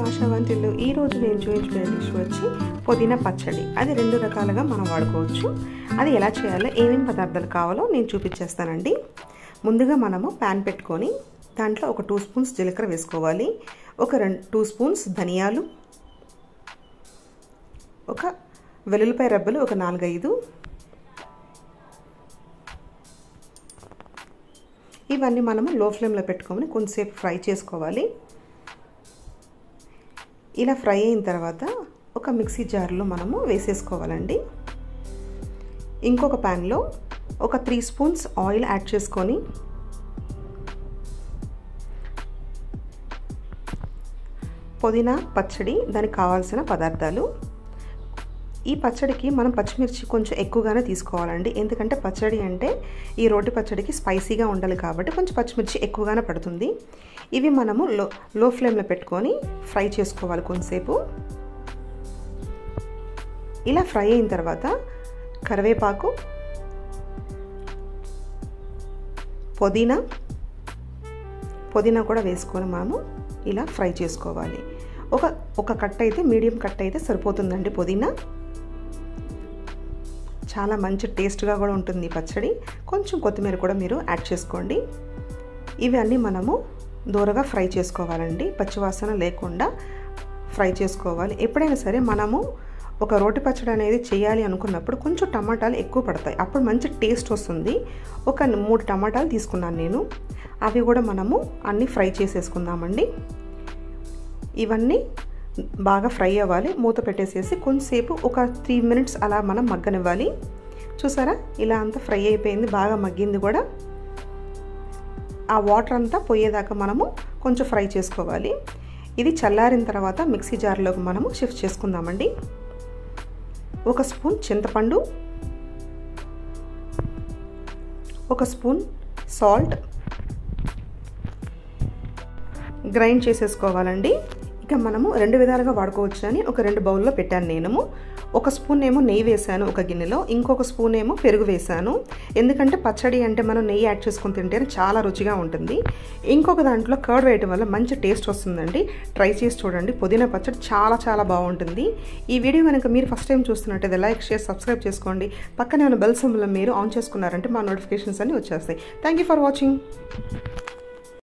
ఆశా వంటిల్లు ఈరోజు నేను చూపించిన డిష్ వచ్చి పుదీనా పచ్చడి అది రెండు రకాలుగా మనం వాడుకోవచ్చు అది ఎలా చేయాలో ఏమేమి పదార్థాలు కావాలో నేను చూపించేస్తానండి ముందుగా మనము ప్యాన్ పెట్టుకొని దాంట్లో ఒక టూ స్పూన్స్ జీలకర్ర వేసుకోవాలి ఒక రెండు టూ స్పూన్స్ ధనియాలు ఒక వెల్లుల్లిపాయ రబ్బలు ఒక నాలుగైదు ఇవన్నీ మనము లో ఫ్లేమ్లో పెట్టుకొని కొంచెంసేపు ఫ్రై చేసుకోవాలి ఇలా ఫ్రై అయిన తర్వాత ఒక మిక్సీ జార్లో మనము వేసేసుకోవాలండి ఇంకొక ప్యాన్లో ఒక త్రీ స్పూన్స్ ఆయిల్ యాడ్ చేసుకొని పుదీనా పచ్చడి దానికి కావాల్సిన పదార్థాలు ఈ పచ్చడికి మనం పచ్చిమిర్చి కొంచెం ఎక్కువగానే తీసుకోవాలండి ఎందుకంటే పచ్చడి అంటే ఈ రోటి పచ్చడికి స్పైసీగా ఉండాలి కాబట్టి కొంచెం పచ్చిమిర్చి ఎక్కువగానే పడుతుంది ఇవి మనము లో లో ఫ్లేమ్లో పెట్టుకొని ఫ్రై చేసుకోవాలి కొంతసేపు ఇలా ఫ్రై అయిన తర్వాత కరివేపాకు పుదీనా పుదీనా కూడా వేసుకొని మనము ఇలా ఫ్రై చేసుకోవాలి ఒక ఒక కట్ అయితే మీడియం కట్ అయితే సరిపోతుందండి పుదీనా చాలా మంచి టేస్ట్గా కూడా ఉంటుంది పచ్చడి కొంచెం కొత్తిమీర కూడా మీరు యాడ్ చేసుకోండి ఇవి అన్నీ మనము దూరగా ఫ్రై చేసుకోవాలండి పచ్చివాసన లేకుండా ఫ్రై చేసుకోవాలి ఎప్పుడైనా సరే మనము ఒక రోటి పచ్చడి అనేది చేయాలి అనుకున్నప్పుడు కొంచెం టమాటాలు ఎక్కువ పడతాయి అప్పుడు మంచి టేస్ట్ వస్తుంది ఒక మూడు టమాటాలు తీసుకున్నాను నేను అవి కూడా మనము అన్నీ ఫ్రై చేసేసుకుందామండి ఇవన్నీ బాగా ఫ్రై అవ్వాలి మూత పెట్టేసేసి కొంచెంసేపు ఒక త్రీ మినిట్స్ అలా మనం మగ్గనివ్వాలి చూసారా ఇలా అంతా ఫ్రై అయిపోయింది బాగా మగ్గింది కూడా ఆ వాటర్ అంతా పోయేదాకా మనము కొంచెం ఫ్రై చేసుకోవాలి ఇది చల్లారిన తర్వాత మిక్సీ జార్లోకి మనము షిఫ్ట్ చేసుకుందామండి ఒక స్పూన్ చింతపండు ఒక స్పూన్ సాల్ట్ గ్రైండ్ చేసేసుకోవాలండి ఇక మనము రెండు విధాలుగా వాడుకోవచ్చు అని ఒక రెండు బౌల్లో పెట్టాను నేను ఒక స్పూన్ ఏమో నెయ్యి వేసాను ఒక గిన్నెలో ఇంకొక స్పూన్ ఏమో పెరుగు వేసాను ఎందుకంటే పచ్చడి అంటే మనం నెయ్యి యాడ్ చేసుకుని తింటే చాలా రుచిగా ఉంటుంది ఇంకొక దాంట్లో కర్డ్ వేయడం వల్ల మంచి టేస్ట్ వస్తుందండి ట్రై చేసి చూడండి పుదీనా పచ్చడి చాలా చాలా బాగుంటుంది ఈ వీడియో కనుక మీరు ఫస్ట్ టైం చూస్తున్నట్టయితే లైక్ షేర్ సబ్స్క్రైబ్ చేసుకోండి పక్కనే ఉన్న బెల్ సింబల్ మీరు ఆన్ చేసుకున్నారంటే మా నోటిఫికేషన్స్ అన్నీ వచ్చేస్తాయి థ్యాంక్ యూ ఫర్ వాచింగ్